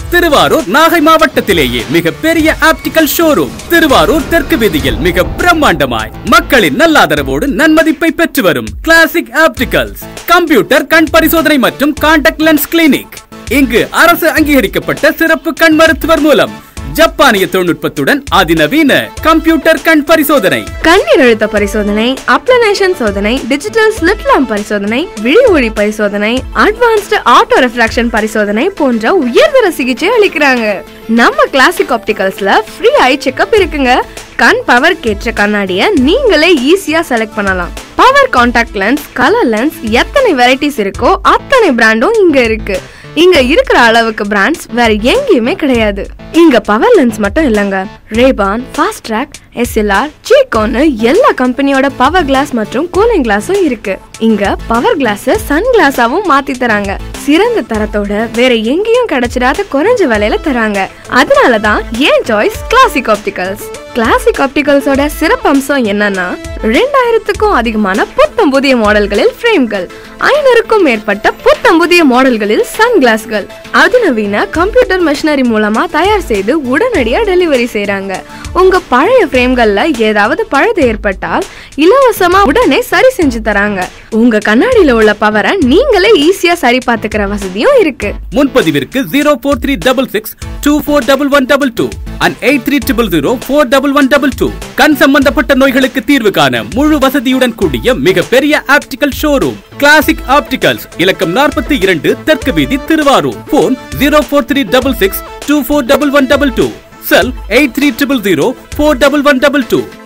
திருவாரூர் நாகை மாவட்டத்திலேயே மிக பெரிய optical showroom Thiruvarur தெற்கு வீதியில் மிக பிரம்மாண்டமாய் மக்களின் நல்லாதரவோடு நன்மதிப்பை பெற்று வரும் கிளாசிக் ஆப்டிகல்ஸ் கம்ப்யூட்டர் கண் பரிசோதனை மற்றும் கான்டாக்ட் லென்ஸ் கிளினிக் இங்கு அரசு அங்கீகரிக்கப்பட்ட சிறப்பு கண் மருத்துவர் மூலம் ஜப்பானிய தொழில்நுட்பத்துடன் அதிநவீன கம்ப்யூட்டர் கண் பரிசோதனை கண்ணீர் அழுத்த பரிசோதனை அப்ளனேஷன் சோதனை டிஜிட்டல் ஸ்லிட் லேம்ப் பரிசோதனை விழி ஒளி பரிசோதனை அட்வான்ஸ்டு ஆட்டோ ரெஃப்ராக்ஷன் பரிசோதனை போன்ற உயர்தர சிகிச்சை அளிக்கிறாங்க நம்ம கிளாசிக் ஆப்டிகல்ஸ்ல ஃப்ரீ ஐ செக்அப் இருக்குங்க கண் பவர் கேற்ற கண்ணாடிய நீங்களே ஈஸியா செலக்ட் பண்ணலாம் power contact lens colour lens எத்தனை வெரைட்டிஸ் இருக்கோ அத்தனை பிராண்டும் இங்க இருக்கு இங்க இருக்கிற அளவுக்கு பிராண்ட்ஸ் வேற எங்கேயுமே கிடையாது இங்க பவர் லென்ஸ் மட்டும் இல்லங்க ரேபான் ஃபாஸ்ட் ட்ராக் எஸ்எல்ஆர் ஜீகோன்னு எல்லா கம்பெனியோட பவர் கிளாஸ் மற்றும் கூலிங் கிளாஸும் இருக்கு இங்க பவர் கிளாஸ் சன் கிளாஸாவும் மாத்தி தராங்க சிறந்த தரத்தோட வேற எங்கேயும் கிடைச்சிடாத குறைஞ்ச விலையில தராங்க அதனாலதான் ஏன் சாய்ஸ் கிளாசிக் ஆப்டிகல்ஸ் கிளாசிக் ஆப்டிகல்ஸோட சிறப்பம்சம் என்னன்னா ரெண்டாயிரத்துக்கும் அதிகமான புத்தம் புதிய மாடல்களில் ஃப்ரேம்கள் ஐநூறுக்கும் மேற்பட்ட புத்தம் புதிய மாடல்களில் சன் கிளாஸ்கள் அதிநவீன கம்ப்யூட்டர் மெஷினரி மூலமா தயார் செய்து உடனடியா டெலிவரி செய்றாங்க உங்க பழைய ஃப்ரேம்கள்ல ஏதாவது பழுது ஏற்பட்டால் இலவசமா உடனே சரி செஞ்சு தராங்க உங்க கண்ணாடியில உள்ள பவரை நீங்களே ஈஸியா சரி பார்த்துக்கிற வசதியும் இருக்கு முன்பதிவிற்கு zero four three double six two four double one double two and eight three triple zero four double one double two கண் சம்பந்தப்பட்ட நோய்களுக்கு தீர்வு காண முழு வசதியுடன் கூடிய மிகப்பெரிய ஆப்டிகல் ஷோரூம் கிளாசிக் ஆப்டிகல்ஸ் இலக்கம் நாற்பத்தி இரண்டு தெற்கு வீதி Thiruvarur phone zero four three double six two four double one double two cell eight three triple zero four double one double two